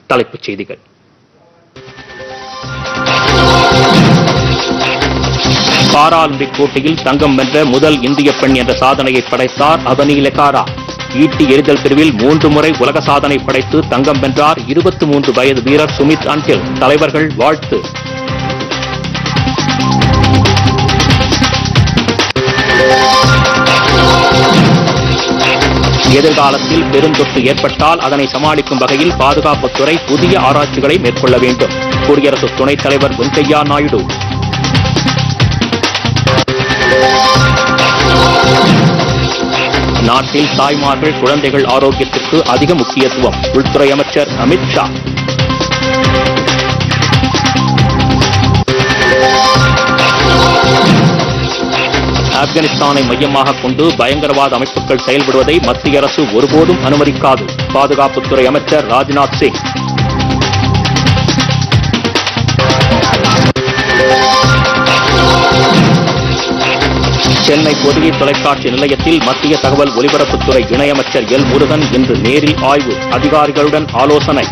தலைப்புச் செய்திகள் பாராலிம்பிக் போட்டியில் தங்கம் வென்ற முதல் இந்திய பெண் என்ற சாதனையை படைத்தார் அவனி லெகாரா ஈட்டி எறிதல் பிரிவில் மூன்று முறை உலக சாதனை படைத்து தங்கம் வென்றார் இருபத்தி மூன்று வயது வீரர் சுமித் அன்டில் தலைவர்கள் வாழ்த்து எதிர்காலத்தில் பெருந்தொற்று ஏற்பட்டால் அதனை சமாளிக்கும் வகையில் பாதுகாப்புத்துறை புதிய ஆராய்ச்சிகளை மேற்கொள்ள வேண்டும் குடியரசு துணைத் தலைவர் வெங்கையா நாயுடு நாட்டில் தாய்மார்கள் குழந்தைகள் ஆரோக்கியத்திற்கு அதிக முக்கியத்துவம் உள்துறை அமைச்சர் அமித் ஷா ஆப்கானிஸ்தானை மையமாக கொண்டு பயங்கரவாத அமைப்புகள் செயல்படுவதை மத்திய அரசு ஒருபோதும் அனுமதிக்காது பாதுகாப்புத்துறை அமைச்சர் ராஜ்நாத் சிங் சென்னை பொதிகை தொலைக்காட்சி நிலையத்தில் மத்திய தகவல் ஒலிபரப்புத்துறை இணையமைச்சர் எல் முருகன் இன்று நேரில் ஆய்வு அதிகாரிகளுடன் ஆலோசனை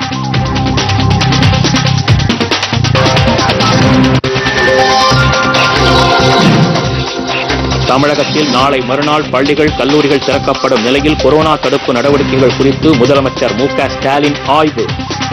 தமிழகத்தில் நாளை மறுநாள் பள்ளிகள் கல்லூரிகள் திறக்கப்படும் நிலையில் கொரோனா தடுப்பு நடவடிக்கைகள் குறித்து முதலமைச்சர் மு க ஸ்டாலின் ஆய்வு